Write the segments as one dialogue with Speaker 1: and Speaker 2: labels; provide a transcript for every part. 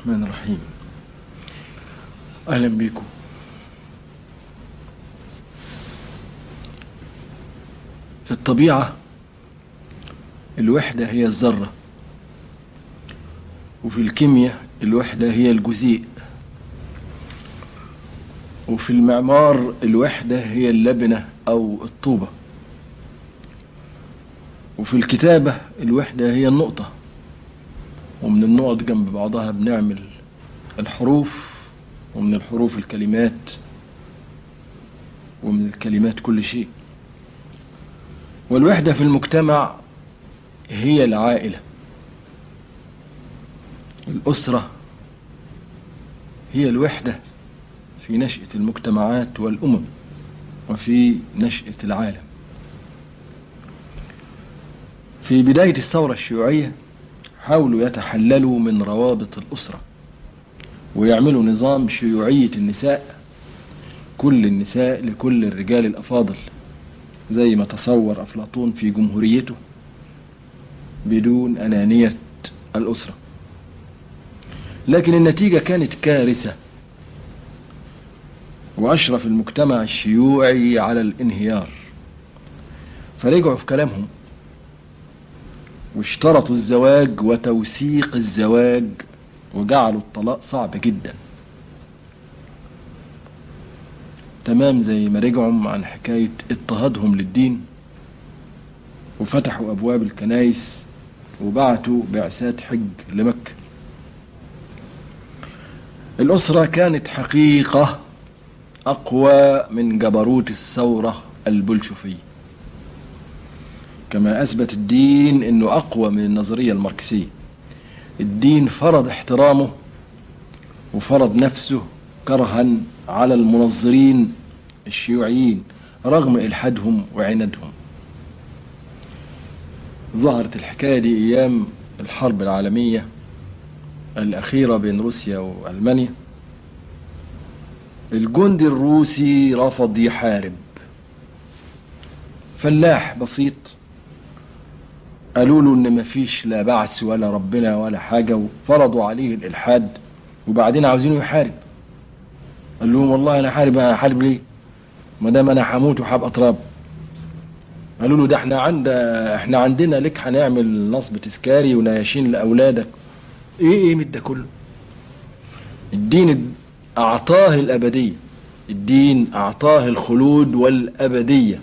Speaker 1: الرحمن الرحيم أهلا بكم في الطبيعة الوحدة هي الذرة وفي الكيمياء الوحدة هي الجزيء وفي المعمار الوحدة هي اللبنة أو الطوبة وفي الكتابة الوحدة هي النقطة ومن النقط جنب بعضها بنعمل الحروف ومن الحروف الكلمات ومن الكلمات كل شيء والوحدة في المجتمع هي العائلة الأسرة هي الوحدة في نشأة المجتمعات والأمم وفي نشأة العالم في بداية الثورة الشيوعية حاولوا يتحللوا من روابط الأسرة ويعملوا نظام شيوعية النساء كل النساء لكل الرجال الأفاضل زي ما تصور أفلاطون في جمهوريته بدون أنانية الأسرة لكن النتيجة كانت كارثة وأشرف المجتمع الشيوعي على الانهيار فرجعوا في كلامهم واشترطوا الزواج وتوثيق الزواج وجعلوا الطلاق صعب جدا تمام زي ما رجعوا عن حكاية اضطهادهم للدين وفتحوا أبواب الكنايس وبعتوا بعثات حج لمكة الأسرة كانت حقيقة أقوى من جبروت الثورة البلشفية كما أثبت الدين أنه أقوى من النظرية الماركسية الدين فرض احترامه وفرض نفسه كرها على المنظرين الشيوعيين رغم إلحادهم وعنادهم ظهرت الحكاية دي أيام الحرب العالمية الأخيرة بين روسيا وألمانيا الجندي الروسي رفض يحارب فلاح بسيط قالوا له ان مفيش لا بعث ولا ربنا ولا حاجه وفرضوا عليه الالحاد وبعدين عاوزينه يحارب قال لهم والله انا حارب هحارب ليه ما دام انا هموت وهبقى تراب قالوا له ده احنا عند احنا عندنا لك هنعمل نصب تذكاري ونياشين لاولادك ايه ايه من ده كله الدين اعطاه الابديه الدين اعطاه الخلود والابديه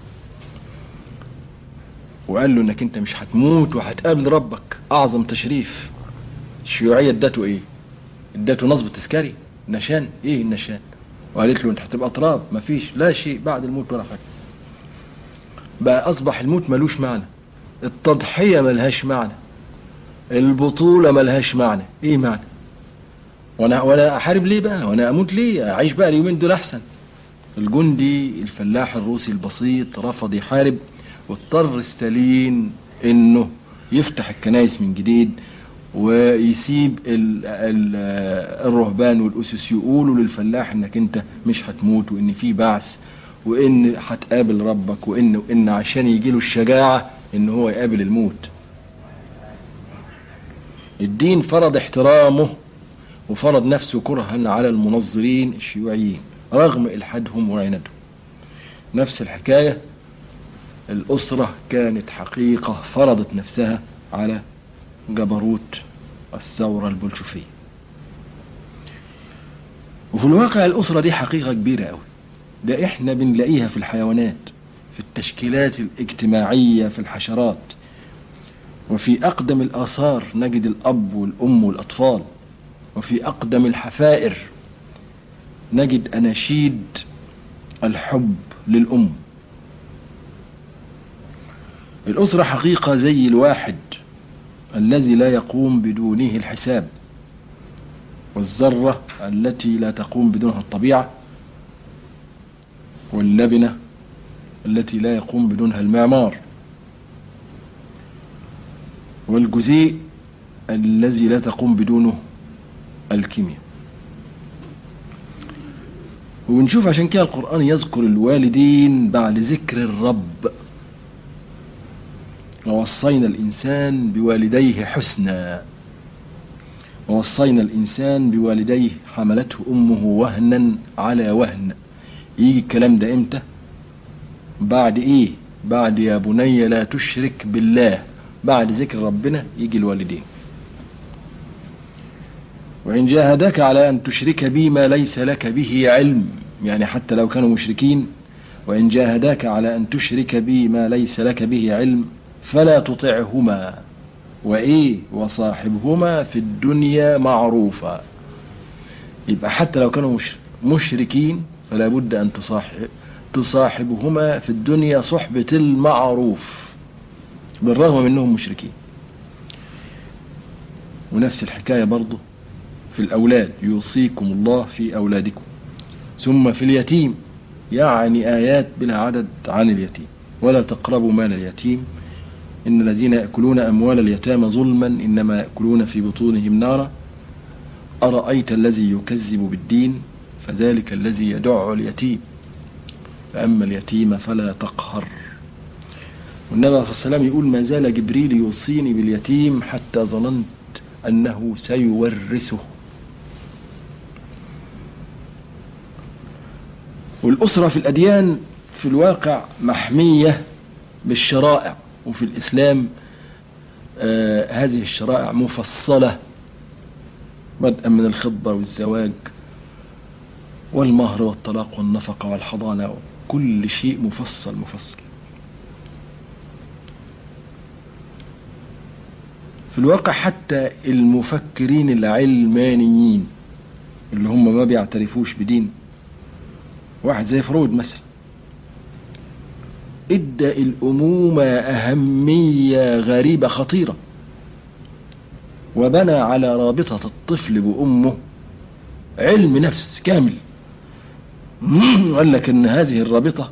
Speaker 1: وقال له انك انت مش هتموت وهتقابل ربك اعظم تشريف الشيوعيه ادته ايه ادته نصب تذكاري نشان ايه النشان وقالت له انت هتبقى تراب مفيش لا شيء بعد الموت ولا حاجه بقى اصبح الموت ملوش معنى التضحيه ملهاش معنى البطوله ملهاش معنى ايه معنى وانا وانا احارب ليه بقى وانا اموت ليه اعيش بقى اليومين دول احسن الجندي الفلاح الروسي البسيط رفض يحارب واضطر ستالين انه يفتح الكنائس من جديد ويسيب ال ال الرهبان والاسس يقولوا للفلاح انك انت مش هتموت وان في بعث وان هتقابل ربك وان وان عشان يجي له الشجاعه ان هو يقابل الموت الدين فرض احترامه وفرض نفسه كرها على المنظرين الشيوعيين رغم الحادهم وعنادهم نفس الحكايه الأسرة كانت حقيقة فرضت نفسها على جبروت الثورة البلشفية وفي الواقع الأسرة دي حقيقة كبيرة أوي ده إحنا بنلاقيها في الحيوانات في التشكيلات الاجتماعية في الحشرات وفي أقدم الآثار نجد الأب والأم والأطفال وفي أقدم الحفائر نجد أناشيد الحب للأم الأسرة حقيقة زي الواحد الذي لا يقوم بدونه الحساب والذرة التي لا تقوم بدونها الطبيعة واللبنة التي لا يقوم بدونها المعمار والجزيء الذي لا تقوم بدونه الكيمياء ونشوف عشان كده القرآن يذكر الوالدين بعد ذكر الرب ووصينا الإنسان بوالديه حسنا ووصينا الإنسان بوالديه حملته أمه وهنا على وهن يجي الكلام ده إمتى بعد إيه بعد يا بني لا تشرك بالله بعد ذكر ربنا يجي الوالدين وإن جاهداك على أن تشرك بي ما ليس لك به علم يعني حتى لو كانوا مشركين وإن جاهداك على أن تشرك بي ما ليس لك به علم فلا تطعهما وإيه وصاحبهما في الدنيا معروفا يبقى حتى لو كانوا مش مشركين فلا بد أن تصاحب تصاحبهما في الدنيا صحبة المعروف بالرغم من أنهم مشركين ونفس الحكاية برضه في الأولاد يوصيكم الله في أولادكم ثم في اليتيم يعني آيات بلا عدد عن اليتيم ولا تقربوا مال اليتيم إن الذين يأكلون أموال اليتامى ظلما إنما يأكلون في بطونهم نارا أرأيت الذي يكذب بالدين فذلك الذي يدع اليتيم فأما اليتيم فلا تقهر والنبي صلى الله عليه وسلم يقول ما زال جبريل يوصيني باليتيم حتى ظننت أنه سيورثه والأسرة في الأديان في الواقع محمية بالشرائع وفي الإسلام آه هذه الشرائع مفصلة بدءا من الخطبة والزواج والمهر والطلاق والنفقة والحضانة كل شيء مفصل مفصل في الواقع حتى المفكرين العلمانيين اللي هم ما بيعترفوش بدين واحد زي فرويد مثلا ادى الأمومة أهمية غريبة خطيرة وبنى على رابطة الطفل بأمه علم نفس كامل قال لك ان هذه الرابطة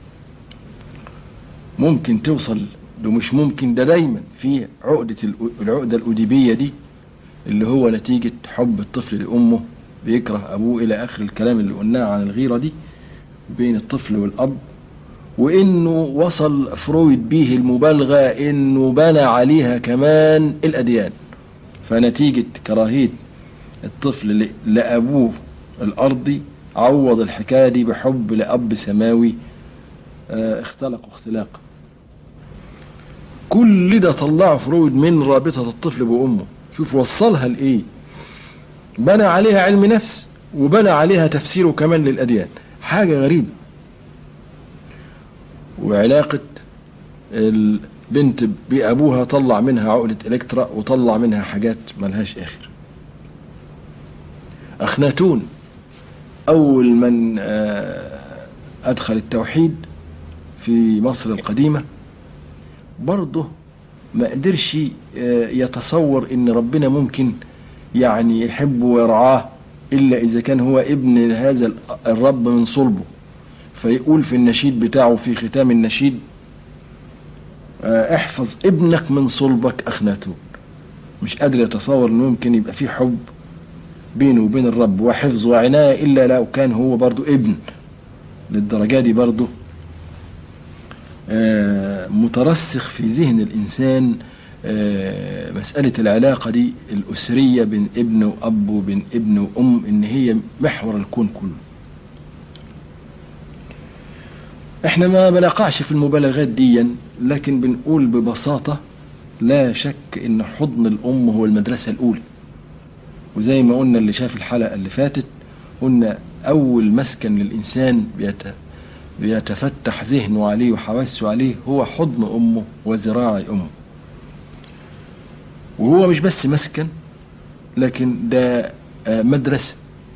Speaker 1: ممكن توصل ده مش ممكن ده دايما في عقدة العقدة الأديبية دي اللي هو نتيجة حب الطفل لأمه بيكره أبوه إلى آخر الكلام اللي قلناه عن الغيرة دي بين الطفل والأب وإنه وصل فرويد به المبالغة إنه بنى عليها كمان الأديان فنتيجة كراهية الطفل لأبوه الأرضي عوض الحكاية دي بحب لأب سماوي اختلقوا اختلاقا كل ده طلعه فرويد من رابطة الطفل بأمه شوف وصلها لإيه بنى عليها علم نفس وبنى عليها تفسيره كمان للأديان حاجة غريبة وعلاقة البنت بأبوها طلع منها عقدة إلكترا وطلع منها حاجات ملهاش آخر أخناتون أول من أدخل التوحيد في مصر القديمة برضه ما قدرش يتصور إن ربنا ممكن يعني يحبه ويرعاه إلا إذا كان هو ابن هذا الرب من صلبه فيقول في النشيد بتاعه في ختام النشيد احفظ ابنك من صلبك أخناتون مش قادر يتصور إنه ممكن يبقى في حب بينه وبين الرب وحفظ وعناية إلا لو كان هو برضو ابن للدرجة دي برضو مترسخ في ذهن الإنسان مسألة العلاقة دي الأسرية بين ابن وأب وبين ابن وأم إن هي محور الكون كله احنا ما بنقعش في المبالغات دي لكن بنقول ببساطة لا شك ان حضن الام هو المدرسة الاولى وزي ما قلنا اللي شاف الحلقة اللي فاتت قلنا اول مسكن للانسان بيت بيتفتح ذهنه عليه وحواسه عليه هو حضن امه وذراع امه وهو مش بس مسكن لكن ده مدرسة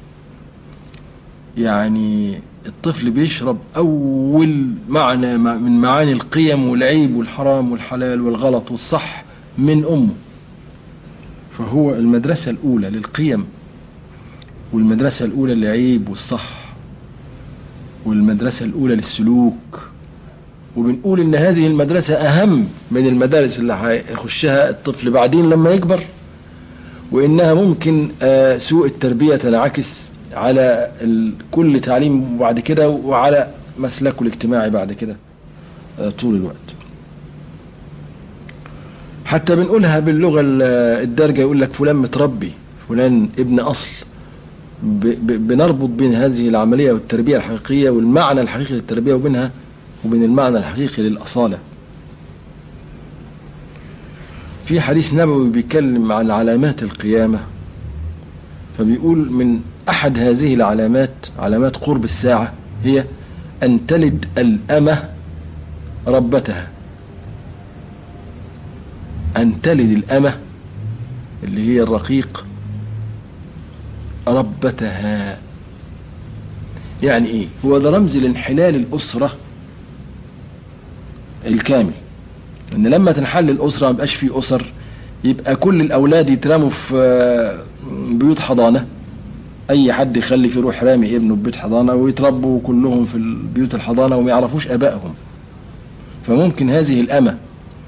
Speaker 1: يعني الطفل بيشرب أول معنى من معاني القيم والعيب والحرام والحلال والغلط والصح من أمه فهو المدرسة الأولى للقيم والمدرسة الأولى للعيب والصح والمدرسة الأولى للسلوك وبنقول إن هذه المدرسة أهم من المدارس اللي هيخشها الطفل بعدين لما يكبر وإنها ممكن سوء التربية تنعكس على كل تعليم بعد كده وعلى مسلكه الاجتماعي بعد كده طول الوقت حتى بنقولها باللغة الدارجة يقول لك فلان متربي فلان ابن أصل ب ب بنربط بين هذه العملية والتربية الحقيقية والمعنى الحقيقي للتربية وبينها وبين المعنى الحقيقي للأصالة في حديث نبوي بيتكلم عن علامات القيامة فبيقول من أحد هذه العلامات علامات قرب الساعة هي أن تلد الأمة ربتها أن تلد الأمة اللي هي الرقيق ربتها يعني إيه هو ده رمز لانحلال الأسرة الكامل ان لما تنحل الاسره ما يبقاش في اسر يبقى كل الاولاد يترموا في آه، بيوت حضانه اي حد يخلف يروح رامي ابنه في بيت حضانه ويتربوا كلهم في بيوت الحضانه وما يعرفوش ابائهم فممكن هذه الامه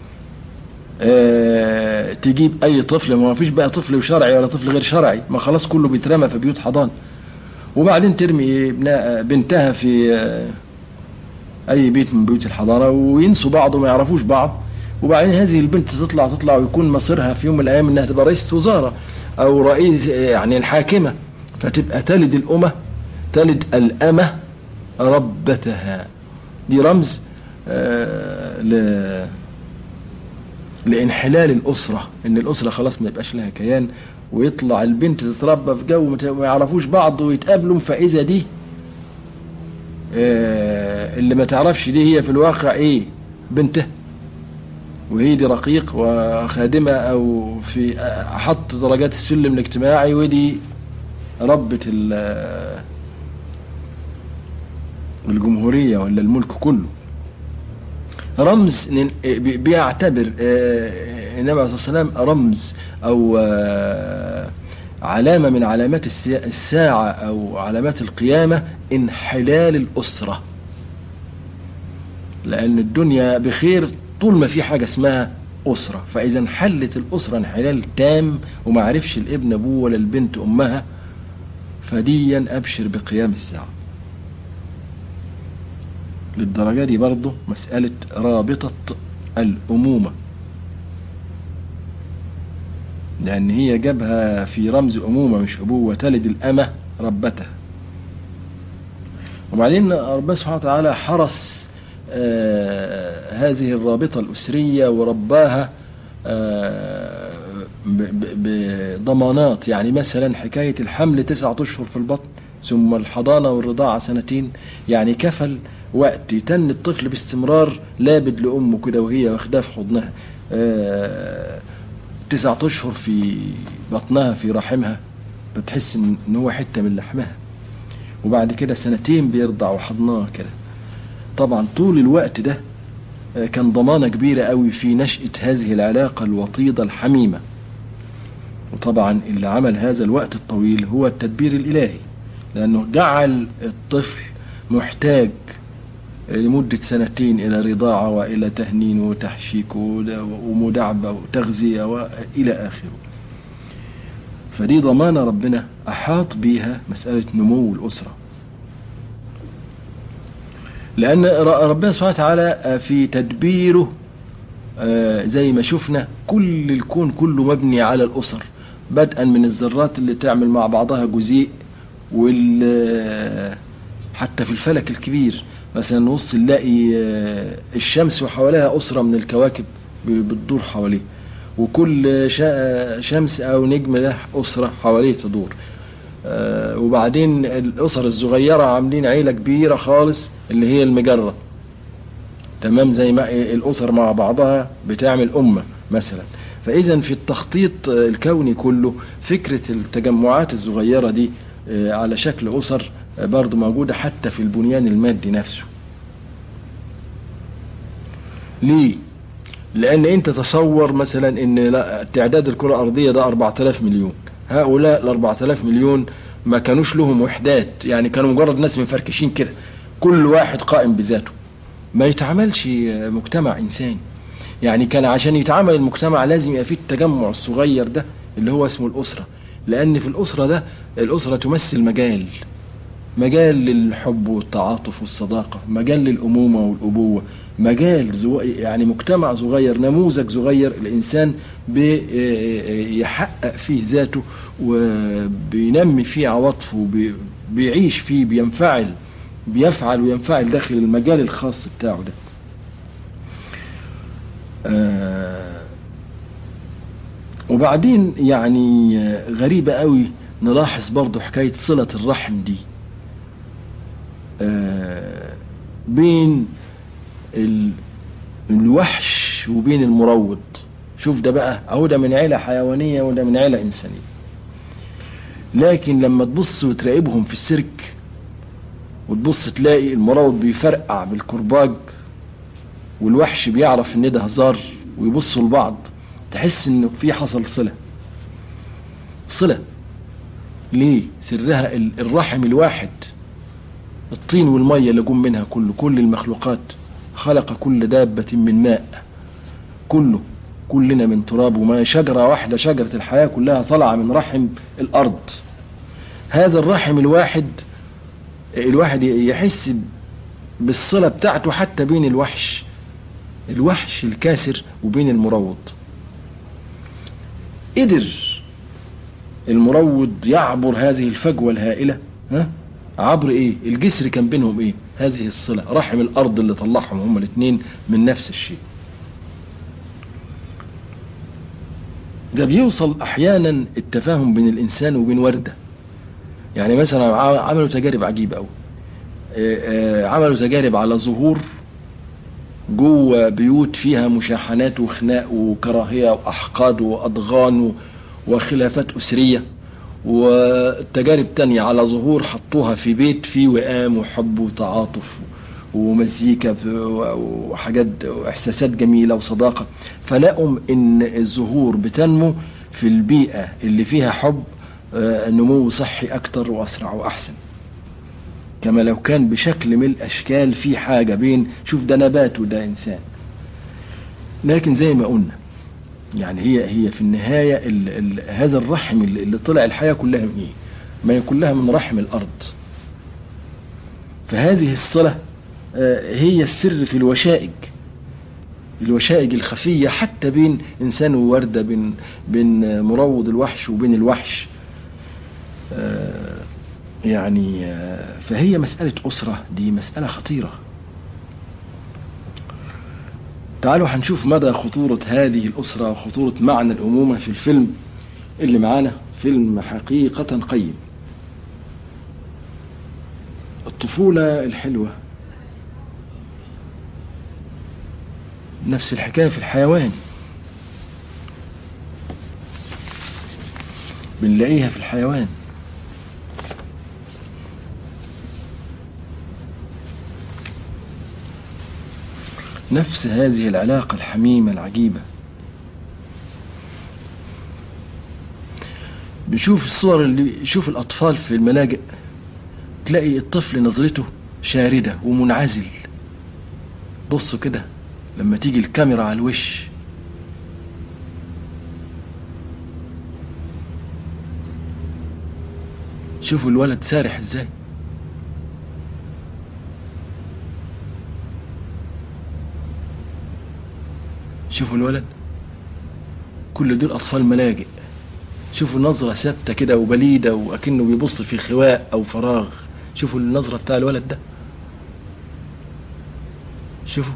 Speaker 1: آه، تجيب اي طفل ما فيش بقى طفل شرعي ولا طفل غير شرعي ما خلاص كله بيترمى في بيوت حضانه وبعدين ترمي ابنها- بنتها في آه، اي بيت من بيوت الحضانه وينسوا بعض وما يعرفوش بعض وبعدين هذه البنت تطلع تطلع ويكون مصيرها في يوم من الايام انها تبقى رئيسه وزاره او رئيس يعني الحاكمه فتبقى تلد الامه تلد الامه ربتها دي رمز آه ل لانحلال الاسره ان الاسره خلاص ما يبقاش لها كيان ويطلع البنت تتربى في جو مت- ما يعرفوش بعض ويتقابلوا فاذا دي آه، اللي ما تعرفش دي هي في الواقع ايه بنته وهي دي رقيق وخادمة او في احط درجات السلم الاجتماعي ودي ربة ال- الجمهورية ولا الملك كله رمز نن- بي- بيعتبر آه، النبي عليه الصلاة والسلام رمز أو آه، علامة من علامات السيا- الساعة أو علامات القيامة انحلال الأسرة لأن الدنيا بخير طول ما في حاجة اسمها أسرة فإذا انحلت الأسرة انحلال تام وما عرفش الابن أبوه ولا البنت أمها فديا أبشر بقيام الساعة للدرجة دي برضه مسألة رابطة الأمومة لأن هي جابها في رمز أمومة مش أبوة تلد الأمة ربتها وبعدين ربنا سبحانه وتعالى حرس آه هذه الرابطة الأسرية ورباها آه ب- ب- بضمانات يعني مثلا حكاية الحمل تسعة أشهر في البطن ثم الحضانة والرضاعة سنتين يعني كفل وقت يتن الطفل باستمرار لابد لأمه كده وهي واخداه في حضنها آه تسعة أشهر في بطنها في رحمها بتحس إن إن هو حتة من لحمها وبعد كده سنتين بيرضع وحضنها كده طبعا طول الوقت ده آه، كان ضمانة كبيرة قوي في نشأة هذه العلاقة الوطيدة الحميمة وطبعا اللي عمل هذا الوقت الطويل هو التدبير الإلهي لأنه جعل الطفل محتاج لمدة سنتين إلى رضاعة وإلى تهنين وتحشيك ود- ومداعبة وتغذية وإلى آخره فدي ضمانة ربنا أحاط بيها مسألة نمو الأسرة لأن ر- ربنا سبحانه وتعالى في تدبيره آه، زي ما شفنا كل الكون كله مبني على الأسر بدءا من الذرات اللي تعمل مع بعضها جزيء وال حتى في الفلك الكبير مثلا نبص نلاقي آه، الشمس وحواليها أسرة من الكواكب ب- بتدور حواليه وكل شا- شمس أو نجم له أسرة حواليه تدور آه، وبعدين الأسر الصغيرة عاملين عيلة كبيرة خالص اللي هي المجرة تمام زي ما الأسر مع بعضها بتعمل أمة مثلا فإذا في التخطيط الكوني كله فكرة التجمعات الصغيرة دي آه، على شكل أسر آه، برضو موجودة حتى في البنيان المادي نفسه ليه؟ لأن أنت تصور مثلا أن لا- تعداد الكرة الأرضية ده 4000 مليون هؤلاء ال 4000 مليون ما كانوش لهم وحدات يعني كانوا مجرد ناس مفركشين كده كل واحد قائم بذاته ما يتعملش مجتمع إنساني يعني كان عشان يتعامل المجتمع لازم يبقى فيه التجمع الصغير ده اللي هو اسمه الأسرة لأن في الأسرة ده الأسرة تمثل مجال مجال للحب والتعاطف والصداقة مجال للأمومة والأبوة مجال زو يعني مجتمع صغير نموذج صغير الإنسان بيحقق فيه ذاته وبينمي فيه عواطفه وبي- بيعيش فيه بينفعل بيفعل وينفعل داخل المجال الخاص بتاعه ده آه، وبعدين يعني آه، غريبة قوي نلاحظ برضو حكاية صلة الرحم دي آه، بين ال- الوحش وبين المروض شوف ده بقى اهو ده من عيلة حيوانية وده من عيلة إنسانية لكن لما تبص وتراقبهم في السيرك وتبص تلاقي المروض بيفرقع بالكرباج والوحش بيعرف ان ده هزار ويبصوا لبعض تحس انه في حصل صلة صلة ليه سرها ال- الرحم الواحد الطين والمية اللي جم منها كله كل المخلوقات خلق كل دابة من ماء كله كلنا من تراب وما شجرة واحدة شجرة الحياة كلها طالعة من رحم الأرض هذا الرحم الواحد الواحد يحس بالصلة بتاعته حتى بين الوحش الوحش الكاسر وبين المروض قدر المروض يعبر هذه الفجوة الهائلة ها عبر ايه الجسر كان بينهم ايه هذه الصلة رحم الارض اللي طلعهم هما الاثنين من نفس الشيء ده بيوصل احيانا التفاهم بين الانسان وبين وردة يعني مثلا ع- عملوا تجارب عجيبة قوي عملوا تجارب على ظهور جوه بيوت فيها مشاحنات وخناق وكراهية وأحقاد وأضغان و- وخلافات أسرية والتجارب تانية على ظهور حطوها في بيت فيه وئام وحب وتعاطف ومزيكا ف- و- وحاجات وإحساسات جميلة وصداقة فلقوا إن الزهور بتنمو في البيئة اللي فيها حب آه، نمو صحي أكتر وأسرع وأحسن كما لو كان بشكل من الاشكال في حاجه بين شوف ده نبات وده انسان لكن زي ما قلنا يعني هي هي في النهايه ال ال هذا الرحم اللي اللي طلع الحياه كلها من ايه؟ ما هي كلها من رحم الارض فهذه الصله آه، هي السر في الوشائج الوشائج الخفيه حتى بين انسان وورده بين بين آه، مروض الوحش وبين الوحش يعني آه، فهي مسألة أسرة دي مسألة خطيرة تعالوا هنشوف مدى خطورة هذه الأسرة وخطورة معنى الأمومة في الفيلم اللي معانا فيلم حقيقة قيم الطفولة الحلوة نفس الحكاية في الحيوان بنلاقيها في الحيوان نفس هذه العلاقة الحميمة العجيبة بنشوف الصور اللي شوف الأطفال في الملاجئ تلاقي الطفل نظرته شاردة ومنعزل بصوا كده لما تيجي الكاميرا على الوش شوفوا الولد سارح ازاي شوفوا الولد كل دول أطفال ملاجئ شوفوا نظرة ثابتة كده وبليدة وأكنه بيبص في خواء أو فراغ شوفوا النظرة بتاع الولد ده شوفوا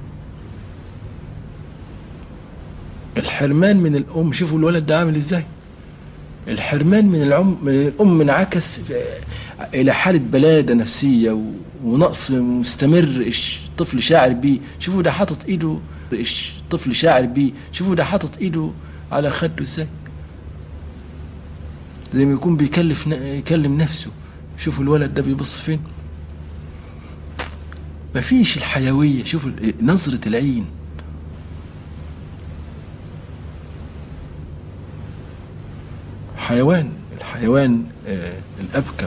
Speaker 1: الحرمان من الأم شوفوا الولد ده عامل إزاي الحرمان من العم من الأم انعكس في- إلى حالة بلادة نفسية و- ونقص مستمر الطفل شاعر بيه شوفوا ده حاطط إيده الطفل شاعر بيه شوفوا ده حاطط إيده على خده إزاي زي ما يكون بيكلف ن- يكلم نفسه شوفوا الولد ده بيبص فين مفيش الحيوية شوفوا ال- نظرة العين حيوان الحيوان آه الأبكم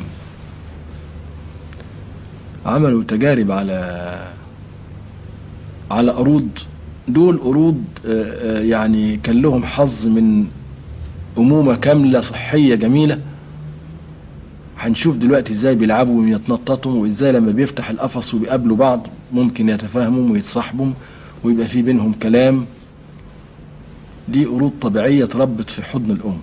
Speaker 1: عملوا تجارب على على قرود دول قرود آه، آه، يعني كان لهم حظ من أمومة كاملة صحية جميلة هنشوف دلوقتي ازاي بيلعبوا ويتنططوا وازاي لما بيفتح القفص وبيقابلوا بعض ممكن يتفاهموا ويتصاحبوا ويبقى في بينهم كلام دي قرود طبيعية تربت في حضن الأم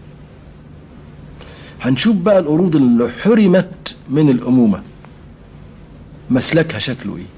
Speaker 1: هنشوف بقى القرود اللي حرمت من الأمومة مسلكها شكله ايه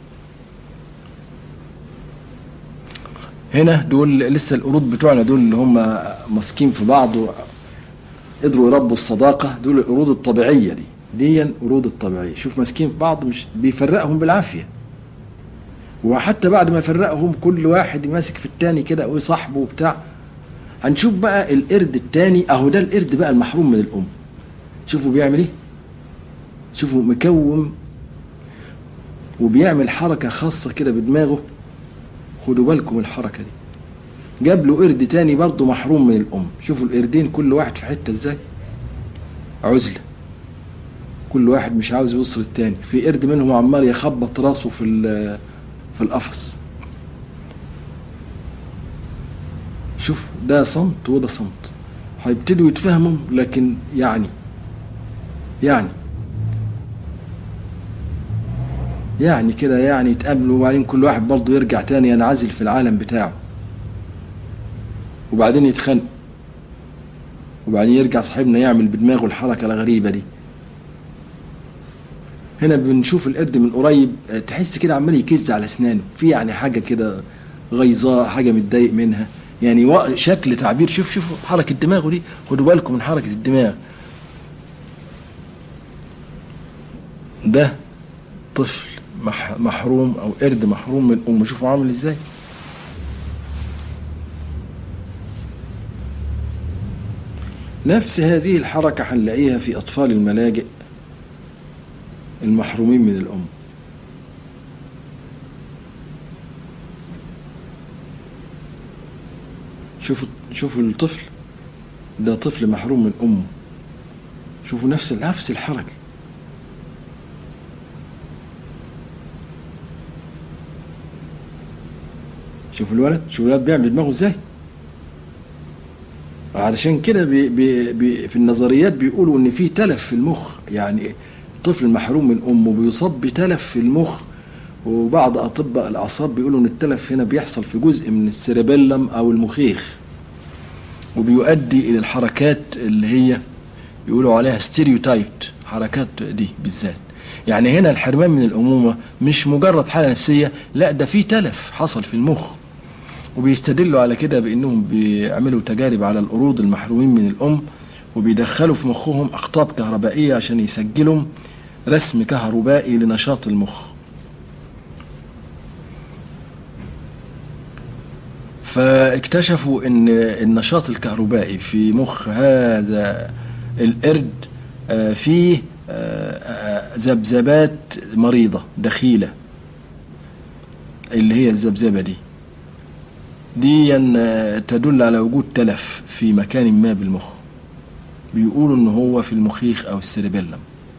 Speaker 1: هنا دول لسه القرود بتوعنا دول اللي هم ماسكين في بعض قدروا يربوا الصداقة دول القرود الطبيعية دي دي القرود الطبيعية شوف ماسكين في بعض مش بيفرقهم بالعافية وحتى بعد ما يفرقهم كل واحد ماسك في التاني كده ويصاحبه وبتاع هنشوف بقى القرد التاني اهو ده القرد بقى المحروم من الام شوفوا بيعمل ايه شوفوا مكوم وبيعمل حركة خاصة كده بدماغه خدوا بالكم الحركة دي جاب له قرد تاني برضه محروم من الأم شوفوا القردين كل واحد في حتة ازاي عزلة كل واحد مش عاوز يوصل التاني في قرد منهم عمال يخبط راسه في في القفص شوف ده صمت وده صمت هيبتدوا يتفهموا لكن يعني يعني يعني كده يعني يتقابلوا وبعدين كل واحد برضه يرجع تاني ينعزل في العالم بتاعه وبعدين يتخانقوا وبعدين يرجع صاحبنا يعمل بدماغه الحركة الغريبة دي هنا بنشوف القرد من قريب تحس كده عمال يكز على اسنانه في يعني حاجة كده غيظاء حاجة متضايق منها يعني شكل تعبير شوف شوفوا حركة دماغه دي خدوا بالكم من حركة الدماغ ده طفل محروم او قرد محروم من امه شوفوا عامل ازاي نفس هذه الحركة هنلاقيها في أطفال الملاجئ المحرومين من الأم شوفوا شوفوا الطفل ده طفل محروم من أمه شوفوا نفس نفس الحركة شوفوا الولد شوفوا الولد بيعمل دماغه ازاي علشان كده بي بي بي في النظريات بيقولوا ان في تلف في المخ يعني الطفل المحروم من امه بيصاب بتلف في المخ وبعض اطباء الاعصاب بيقولوا ان التلف هنا بيحصل في جزء من السيربيلم او المخيخ وبيؤدي الى الحركات اللي هي يقولوا عليها ستيريوتايبت حركات دي بالذات يعني هنا الحرمان من الامومه مش مجرد حاله نفسيه لا ده في تلف حصل في المخ وبيستدلوا على كده بانهم بيعملوا تجارب على القرود المحرومين من الام وبيدخلوا في مخهم اقطاب كهربائيه عشان يسجلوا رسم كهربائي لنشاط المخ فاكتشفوا ان النشاط الكهربائي في مخ هذا القرد فيه ذبذبات مريضه دخيله اللي هي الذبذبه دي دي تدل على وجود تلف في مكان ما بالمخ بيقولوا ان هو في المخيخ او السيربيلم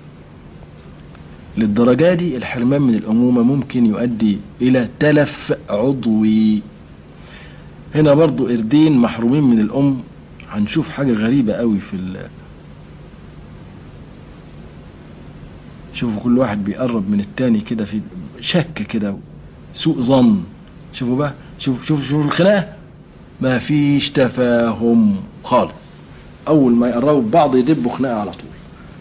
Speaker 1: للدرجة دي الحرمان من الأمومة ممكن يؤدي إلى تلف عضوي هنا برضو قردين محرومين من الأم هنشوف حاجة غريبة قوي في ال شوفوا كل واحد بيقرب من التاني كده في شك كده سوء ظن شوفوا بقى شوف شوف شوف الخناقه ما فيش تفاهم خالص اول ما يقربوا ببعض يدبوا خناقه على طول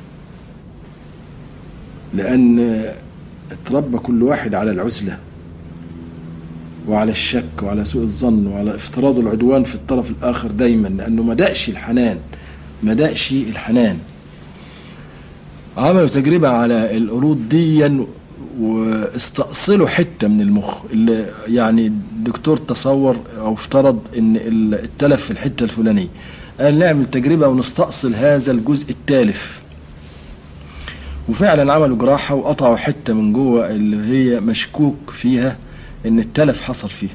Speaker 1: لان اتربى كل واحد على العزله وعلى الشك وعلى سوء الظن وعلى افتراض العدوان في الطرف الاخر دايما لانه ما دقش الحنان ما دقش الحنان عملوا تجربه على القرود ديا واستأصلوا حته من المخ اللي يعني الدكتور تصور او افترض ان التلف في الحته الفلانيه قال نعمل تجربه ونستأصل هذا الجزء التالف وفعلا عملوا جراحه وقطعوا حته من جوه اللي هي مشكوك فيها ان التلف حصل فيها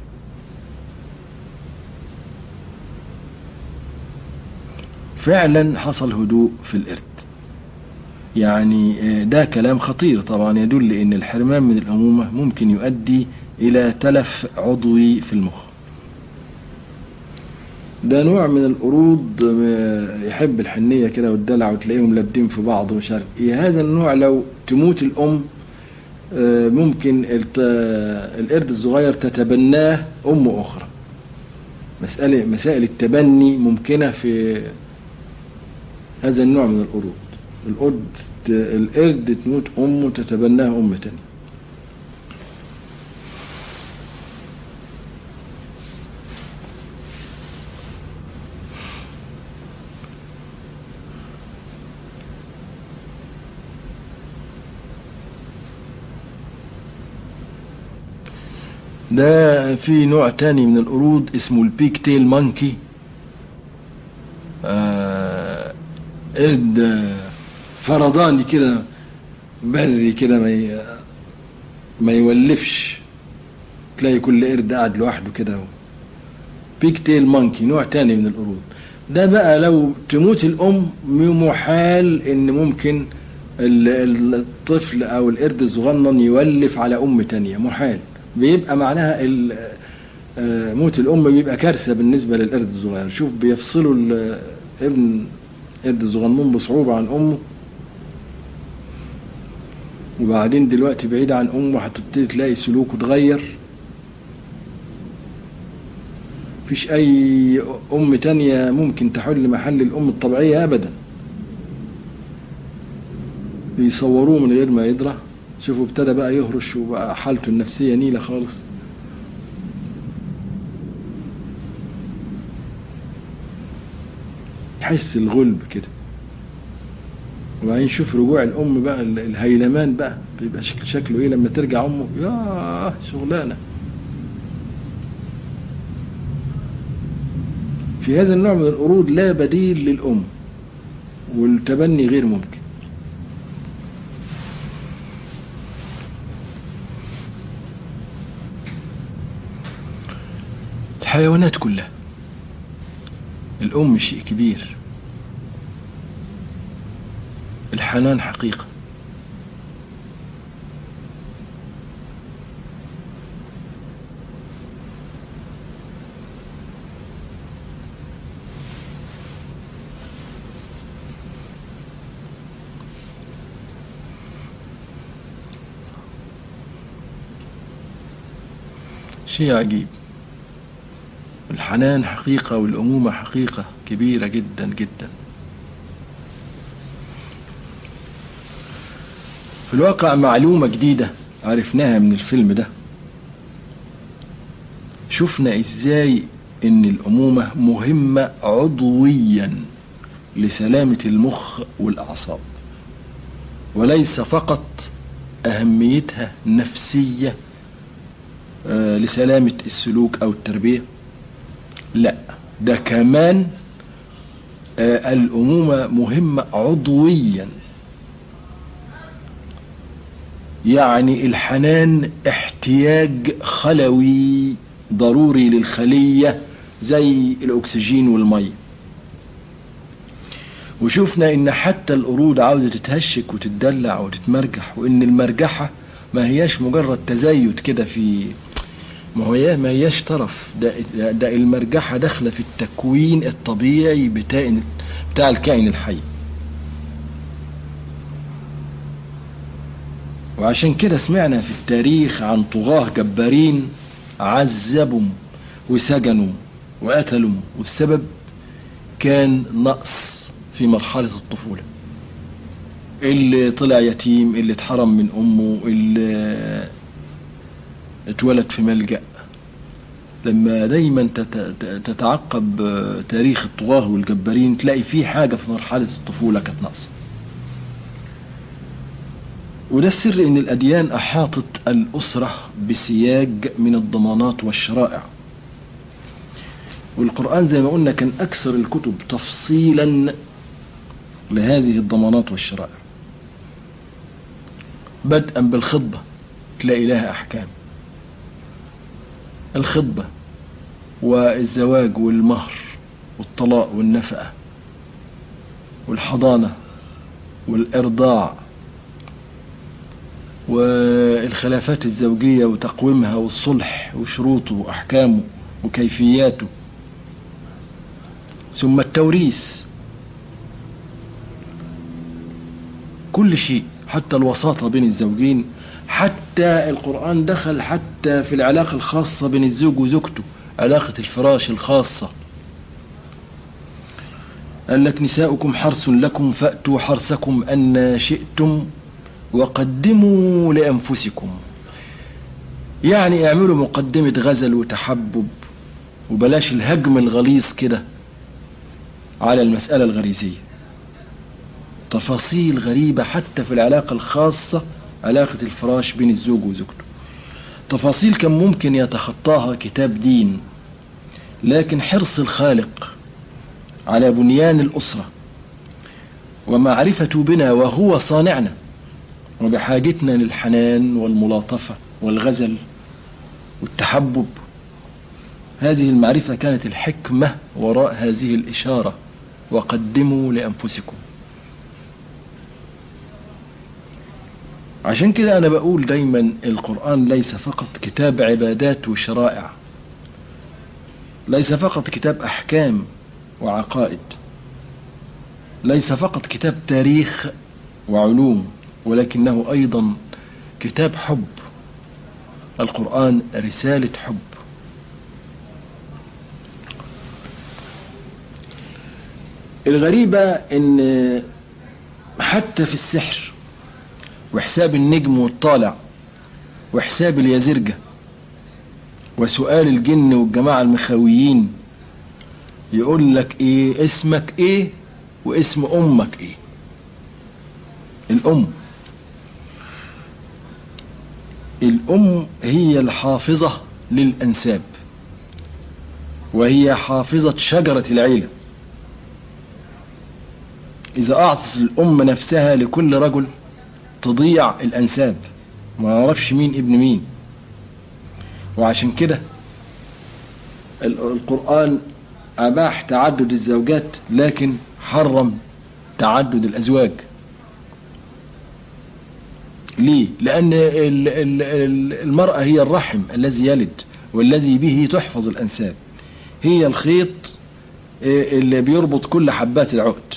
Speaker 1: فعلا حصل هدوء في القرد يعني ده كلام خطير طبعا يدل ان الحرمان من الامومه ممكن يؤدي الى تلف عضوي في المخ ده نوع من القرود م- يحب الحنية كده والدلع وتلاقيهم لابدين في بعض ومش عارف ايه هذا النوع لو تموت الأم آه، ممكن الت- القرد الصغير تتبناه أم أخرى مسألة مسائل التبني ممكنة في هذا النوع من القرود القرد ت- القرد تموت أمه تتبناه أم تانية ده في نوع تاني من القرود اسمه البيك تيل مانكي آه، قرد آه، فرداني كده بري كده ما ي- ما يولفش تلاقي كل قرد قاعد لوحده كده بيك تيل مانكي نوع تاني من القرود ده بقى لو تموت الأم محال إن ممكن ال- ال- الطفل أو القرد الصغنن يولف على أم تانية محال بيبقى معناها ال- آه، موت الأم بيبقى كارثة بالنسبة للقرد الصغير شوف بيفصلوا ال- ابن قرد الصغنون بصعوبة عن أمه وبعدين دلوقتي بعيد عن أمه هتبتدي تلاقي سلوكه اتغير مفيش أي أم تانية ممكن تحل محل الأم الطبيعية أبدا بيصوروه من غير ما يدرى شوفوا ابتدى بقى يهرش وبقى حالته النفسية نيلة خالص تحس الغلب كده وبعدين شوف رجوع الأم بقى ال- الهيلمان بقى بيبقى شكل شكله إيه لما ترجع أمه ياه شغلانة في هذا النوع من القرود لا بديل للأم والتبني غير ممكن الحيوانات كلها الأم شيء كبير الحنان حقيقة شيء عجيب الحنان حقيقة والأمومة حقيقة كبيرة جدا جدا في الواقع معلومة جديدة عرفناها من الفيلم ده شفنا ازاي ان الأمومة مهمة عضويا لسلامة المخ والأعصاب وليس فقط أهميتها نفسية آه، لسلامة السلوك أو التربية لا ده كمان آه، الأمومة مهمة عضويا يعني الحنان احتياج خلوي ضروري للخلية زي الأكسجين والمية وشوفنا ان حتى القرود عاوزة تتهشك وتتدلع وتتمرجح وان المرجحة ما هياش مجرد تزايد كده في ما هي ما هياش طرف ده ده المرجحة داخلة في التكوين الطبيعي بتاع بتاع الكائن الحي وعشان كده سمعنا في التاريخ عن طغاة جبارين عذبوا وسجنوا وقتلوا والسبب كان نقص في مرحلة الطفولة اللي طلع يتيم اللي اتحرم من أمه اللي اتولد في ملجأ لما دايما تت- تتعقب تاريخ الطغاة والجبارين تلاقي في حاجة في مرحلة الطفولة كانت ناقصة وده السر ان الاديان احاطت الاسره بسياج من الضمانات والشرائع والقران زي ما قلنا كان اكثر الكتب تفصيلا لهذه الضمانات والشرائع بدءا بالخطبه تلاقي لها احكام الخطبه والزواج والمهر والطلاق والنفقه والحضانه والارضاع والخلافات الزوجية وتقويمها والصلح وشروطه وأحكامه وكيفياته ثم التوريث كل شيء حتى الوساطة بين الزوجين حتى القرآن دخل حتى في العلاقة الخاصة بين الزوج وزوجته علاقة الفراش الخاصة قال لك نساؤكم حرث لكم فأتوا حرثكم أن شئتم وقدموا لأنفسكم يعني اعملوا مقدمة غزل وتحبب وبلاش الهجم الغليظ كده على المسألة الغريزية تفاصيل غريبة حتى في العلاقة الخاصة علاقة الفراش بين الزوج وزوجته تفاصيل كان ممكن يتخطاها كتاب دين لكن حرص الخالق على بنيان الأسرة ومعرفة بنا وهو صانعنا وبحاجتنا للحنان والملاطفة والغزل والتحبب هذه المعرفة كانت الحكمة وراء هذه الإشارة وقدموا لأنفسكم عشان كده أنا بقول دايما القرآن ليس فقط كتاب عبادات وشرائع ليس فقط كتاب أحكام وعقائد ليس فقط كتاب تاريخ وعلوم ولكنه أيضا كتاب حب القرآن رسالة حب الغريبة إن حتى في السحر وحساب النجم والطالع وحساب اليزرجة وسؤال الجن والجماعة المخاويين يقول لك ايه اسمك ايه واسم امك ايه الام الام هي الحافظة للانساب وهي حافظة شجرة العيلة إذا أعطت الأم نفسها لكل رجل تضيع الأنساب ما نعرفش مين ابن مين وعشان كده القرآن أباح تعدد الزوجات لكن حرم تعدد الأزواج ليه؟ لأن المرأة هي الرحم الذي يلد والذي به تحفظ الأنساب هي الخيط اللي بيربط كل حبات العقد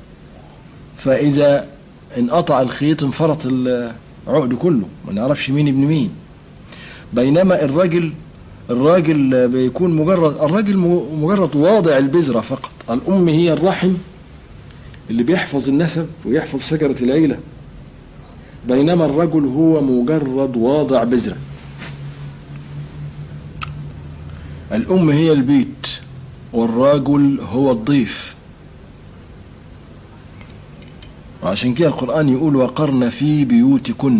Speaker 1: فإذا انقطع الخيط انفرط العقد كله ما نعرفش مين ابن مين بينما الراجل الراجل بيكون مجرد الراجل مجرد واضع البذرة فقط الأم هي الرحم اللي بيحفظ النسب ويحفظ شجرة العيلة بينما الرجل هو مجرد واضع بذرة الأم هي البيت والراجل هو الضيف وعشان كده القرآن يقول وقرن في بيوتكن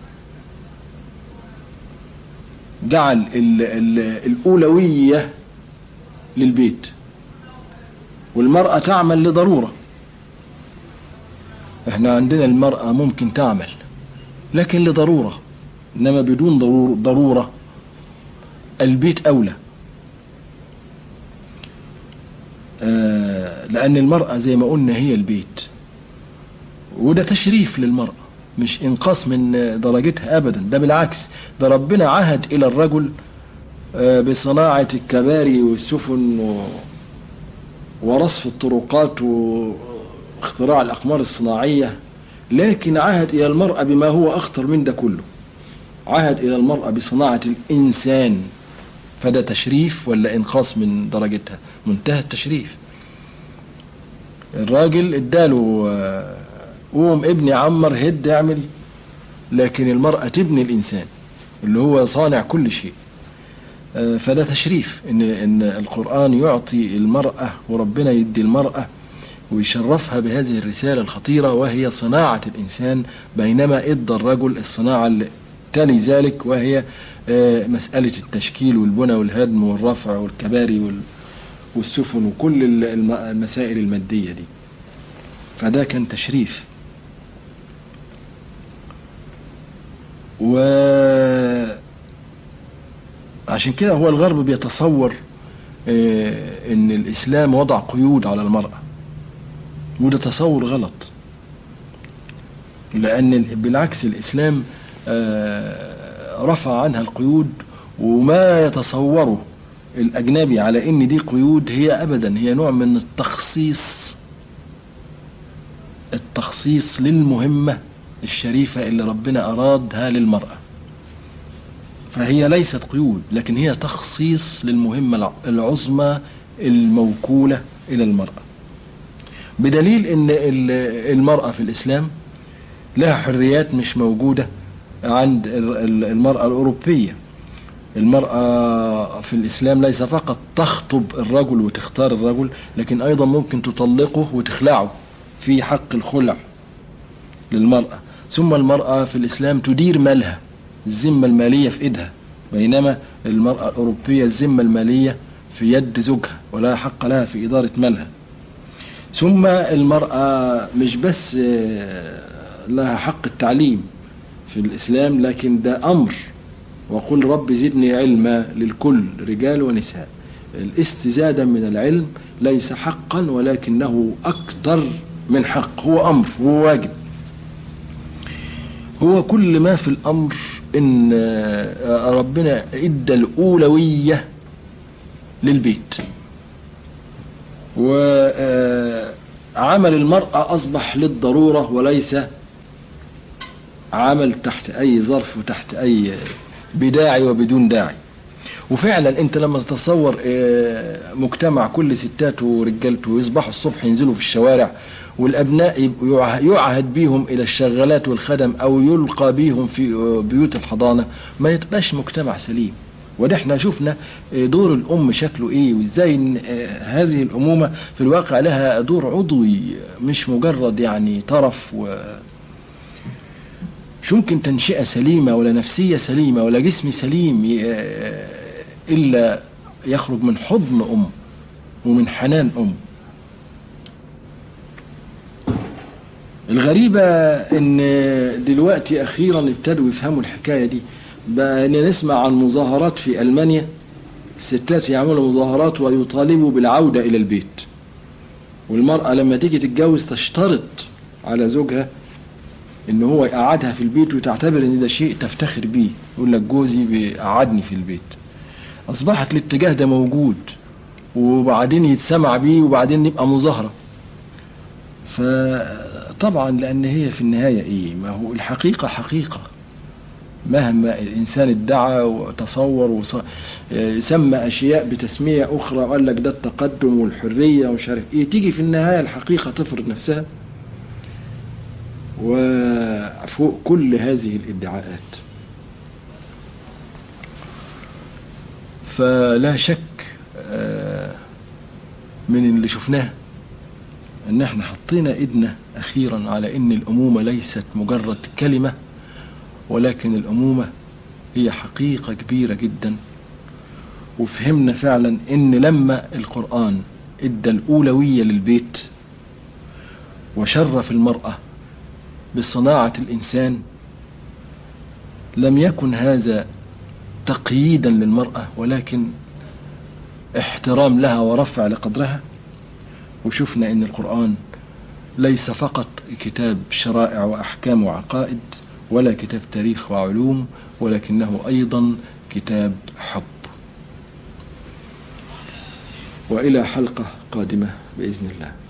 Speaker 1: جعل ال ال الأولوية للبيت والمرأة تعمل لضرورة احنا عندنا المرأة ممكن تعمل لكن لضرورة إنما بدون ضرور ضرورة البيت أولى آه لأن المرأة زي ما قلنا هي البيت وده تشريف للمرأة مش إنقاص من درجتها أبدا ده بالعكس ده ربنا عهد إلى الرجل بصناعة الكباري والسفن و... ورصف الطرقات واختراع الأقمار الصناعية لكن عهد إلى المرأة بما هو أخطر من ده كله عهد إلى المرأة بصناعة الإنسان فده تشريف ولا إنقاص من درجتها منتهى التشريف الراجل اداله قوم ابني عمر هد اعمل لكن المرأة تبني الإنسان اللي هو صانع كل شيء فده تشريف إن إن القرآن يعطي المرأة وربنا يدي المرأة ويشرفها بهذه الرسالة الخطيرة وهي صناعة الإنسان بينما إدى الرجل الصناعة اللي تلي ذلك وهي مسألة التشكيل والبنى والهدم والرفع والكباري والسفن وكل المسائل المادية دي فده كان تشريف و عشان كده هو الغرب بيتصور ان الاسلام وضع قيود على المراه وده تصور غلط لان بالعكس الاسلام رفع عنها القيود وما يتصوره الأجنبي على إن دي قيود هي أبدا هي نوع من التخصيص التخصيص للمهمة الشريفة اللي ربنا أرادها للمرأة فهي ليست قيود لكن هي تخصيص للمهمة الع- العظمى الموكولة إلى المرأة بدليل ان ال- المرأة في الإسلام لها حريات مش موجودة عند ال- ال- المرأة الأوروبية المرأة في الإسلام ليس فقط تخطب الرجل وتختار الرجل لكن أيضا ممكن تطلقه وتخلعه في حق الخلع للمرأة ثم المرأة في الإسلام تدير مالها الذمة المالية في إيدها بينما المرأة الأوروبية الذمة المالية في يد زوجها ولا حق لها في إدارة مالها ثم المرأة مش بس آه، لها حق التعليم في الإسلام لكن ده أمر وقل رب زدني علما للكل رجال ونساء الاستزادة من العلم ليس حقا ولكنه أكثر من حق هو أمر هو واجب هو كل ما في الأمر إن آه، ربنا إدى الأولوية للبيت وعمل المرأة أصبح للضرورة وليس عمل تحت أي ظرف وتحت أي بداعي وبدون داعي وفعلا انت لما تتصور آه، مجتمع كل ستاته ورجالته يصبحوا الصبح ينزلوا في الشوارع والابناء يبقوا يعه- يعهد بيهم الى الشغالات والخدم او يلقى بيهم في آه، بيوت الحضانه ما يبقاش مجتمع سليم وده احنا شفنا آه، دور الام شكله ايه وازاي إن، آه، هذه الامومه في الواقع لها دور عضوي مش مجرد يعني طرف و مش ممكن تنشئة سليمة ولا نفسية سليمة ولا جسم سليم ي- إلا يخرج من حضن أم ومن حنان أم الغريبة إن دلوقتي أخيرا ابتدوا يفهموا الحكاية دي بقى إن نسمع عن مظاهرات في ألمانيا الستات يعملوا مظاهرات ويطالبوا بالعودة إلى البيت والمرأة لما تيجي تتجوز تشترط على زوجها ان هو يقعدها في البيت وتعتبر ان ده شيء تفتخر بيه يقول لك جوزي بيقعدني في البيت اصبحت الاتجاه ده موجود وبعدين يتسمع بيه وبعدين يبقى مظاهره فطبعا لان هي في النهايه ايه ما هو الحقيقه حقيقه مهما الانسان ادعى وتصور وص... سمى اشياء بتسميه اخرى وقال لك ده التقدم والحريه ومش عارف ايه تيجي في النهايه الحقيقه تفرض نفسها وفوق كل هذه الادعاءات فلا شك آه، من اللي شفناه ان احنا حطينا ايدنا اخيرا على ان الامومه ليست مجرد كلمه ولكن الامومه هي حقيقه كبيره جدا وفهمنا فعلا ان لما القران ادى الاولويه للبيت وشرف المراه بصناعه الانسان لم يكن هذا تقييدا للمراه ولكن احترام لها ورفع لقدرها وشفنا ان القران ليس فقط كتاب شرائع واحكام وعقائد ولا كتاب تاريخ وعلوم ولكنه ايضا كتاب حب والى حلقه قادمه باذن الله